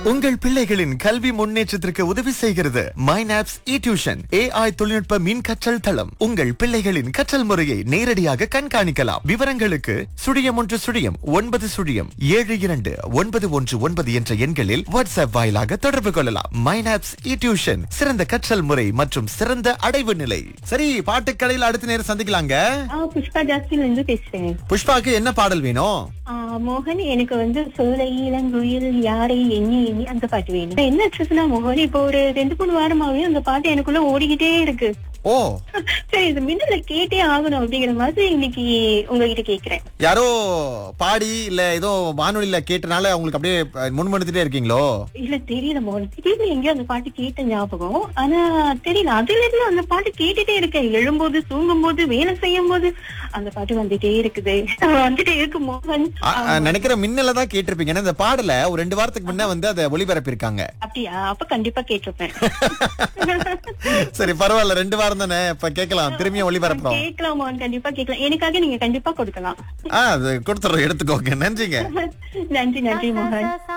உங்கள் பிள்ளைகளின் கல்வி முன்னேற்றத்திற்கு உதவி செய்கிறது மைனாப்ஸ் இ டியூஷன் ஏஐ தொழில்நுட்ப மின் கற்றல் தளம் உங்கள் பிள்ளைகளின் கற்றல் முறையை நேரடியாக கண்காணிக்கலாம் விவரங்களுக்கு சுழியம் ஒன்று சுழியம் ஒன்பது சுழியம் ஏழு இரண்டு ஒன்பது ஒன்று ஒன்பது என்ற எண்களில் வாட்ஸ்அப் வாயிலாக தொடர்பு கொள்ளலாம் மைனாப்ஸ் இ டியூஷன் சிறந்த கற்றல் முறை மற்றும் சிறந்த அடைவு நிலை சரி பாட்டுக்கடையில் அடுத்த நேரம் சந்திக்கலாங்க ஆ, புஷ்பா ஜாஸ்தில இருந்து பேசுறேன் புஷ்பாக்கு என்ன பாடல் வேணும் ஆ, மோகன் எனக்கு வந்து சோலை இளங்குயில் யாரை எண்ணி எண்ணி அந்த பாட்டு வேணும் என்ன ஆச்சுன்னா மோகன் இப்போ ஒரு ரெண்டு மூணு வாரமாவே அந்த பாட்டு எனக்குள்ள ஓடிக்கிட்டே இருக்கு ஓ சரி இது மின்னல கேட்டே ஆகணும் அப்படிங்கிற மாதிரி இன்னைக்கு உங்ககிட்ட கேக்குறேன் யாரோ பாடி இல்ல ஏதோ வானொலியில கேட்டனால உங்களுக்கு அப்படியே அஹ், முன்மொழித்துட்டே இருக்கீங்களோ இல்ல தெரியல மோகன் திடீர்னு எங்கேயோ அந்த பாட்டு கேட்ட ஞாபகம் ஆனா தெரியல அதுல இருந்து அந்த பாட்டு கேட்டுட்டே இருக்கேன் எழும்போது தூங்கும் போது வேலை செய்யும் போது அந்த பாட்டு வந்துட்டே இருக்குது வந்துட்டே இருக்கு மோகன் அ- அ, நினைக்கிற மின்னல தான் கேட்டிருப்பீங்க ஏன்னா இந்த பாடல ஒரு ரெண்டு வாரத்துக்கு முன்ன வந்து அதை ஒளிபரப்பியிருக்காங்க அப்படியா அப்ப கண்டிப்பா கேட்டிருப்பேன் சரி பரவாயில்ல ரெண்டு வாரம் தானே இப்ப கேட்கலாம் திரும்பியும் ஒளிபரப்புறோம் கேட்கலாம் மோகன் கண்டிப்பா கேட்கலாம் எனக்காக நீங்க கண்டிப்பா கொடுக்கலாம் ஆ அது கொடுத்துறோம் எடுத்துக்கோங்க நன்றிங்க நன்றி நன்றி மோகன்